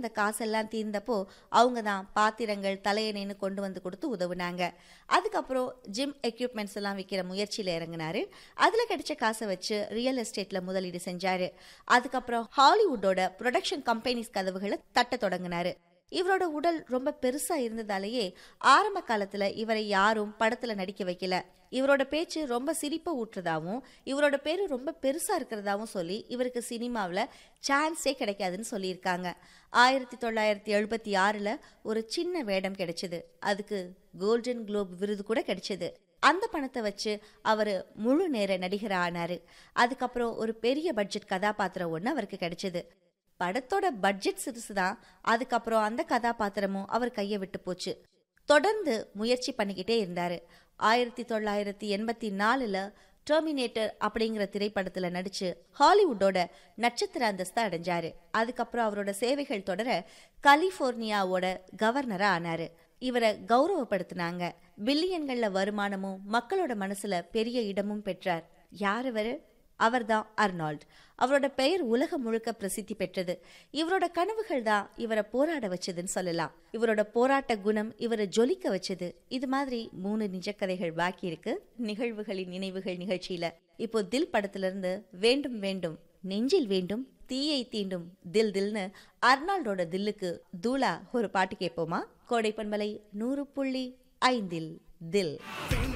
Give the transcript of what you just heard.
இருந்த காசெல்லாம் தீர்ந்தப்போ அவங்க தான் பாத்திரங்கள் தலையணைன்னு கொண்டு வந்து கொடுத்து உதவுனாங்க அதுக்கப்புறம் ஜிம் எக்யூப்மெண்ட்ஸ் எல்லாம் விற்கிற முயற்சியில் இறங்கினாரு அதில் கிடைச்ச காசை வச்சு ரியல் எஸ்டேட்ல முதலீடு செஞ்சாரு அதுக்கப்புறம் ஹாலிவுட்டோட ப்ரொடக்ஷன் கம்பெனிஸ் கதவுகளை தட்ட தொடங்கினாரு இவரோட உடல் ரொம்ப பெருசா இருந்ததாலேயே ஆரம்ப காலத்துல இவரை யாரும் படத்துல நடிக்க வைக்கல இவரோட பேச்சு ரொம்ப சிரிப்பை ஊட்டுறதாவும் இவரோட பேரு ரொம்ப பெருசா இருக்கிறதாவும் சொல்லி இவருக்கு சினிமாவில் சான்ஸே கிடைக்காதுன்னு சொல்லியிருக்காங்க ஆயிரத்தி தொள்ளாயிரத்தி எழுபத்தி ஆறில் ஒரு சின்ன வேடம் கிடைச்சது அதுக்கு கோல்டன் குளோப் விருது கூட கிடைச்சது அந்த பணத்தை வச்சு அவர் முழு நேர நடிகர் ஆனாரு அதுக்கப்புறம் ஒரு பெரிய பட்ஜெட் கதாபாத்திரம் ஒன்று அவருக்கு கிடைச்சது படத்தோட பட்ஜெட் சிறுசு தான் அதுக்கப்புறம் அந்த கதாபாத்திரமும் அவர் கையை விட்டு போச்சு தொடர்ந்து முயற்சி பண்ணிக்கிட்டே இருந்தாரு ஆயிரத்தி தொள்ளாயிரத்தி எண்பத்தி நாலுல டெர்மினேட்டர் அப்படிங்கிற திரைப்படத்துல நடிச்சு ஹாலிவுட்டோட நட்சத்திர அந்தஸ்தை அடைஞ்சாரு அதுக்கப்புறம் அவரோட சேவைகள் தொடர கலிபோர்னியாவோட கவர்னரா ஆனாரு இவரை கௌரவப்படுத்தினாங்க பில்லியன்கள்ல வருமானமும் மக்களோட மனசுல பெரிய இடமும் பெற்றார் யார் இவரு அவர்தான் அர்னால்ட் அவரோட பெயர் உலகம் முழுக்க பிரசித்தி பெற்றது இவரோட கனவுகள் தான் இவரை போராட வச்சதுன்னு சொல்லலாம் இவரோட போராட்ட குணம் இவரை ஜொலிக்க வச்சது இது மாதிரி மூணு நிஜக்கதைகள் பாக்கி இருக்கு நிகழ்வுகளின் நினைவுகள் நிகழ்ச்சியில இப்போ தில் படத்துல இருந்து வேண்டும் வேண்டும் நெஞ்சில் வேண்டும் தீயை தீண்டும் தில் தில்னு அர்னால்டோட தில்லுக்கு தூளா ஒரு பாட்டு கேட்போமா கோடை பண்பலை நூறு புள்ளி ஐந்தில் தில்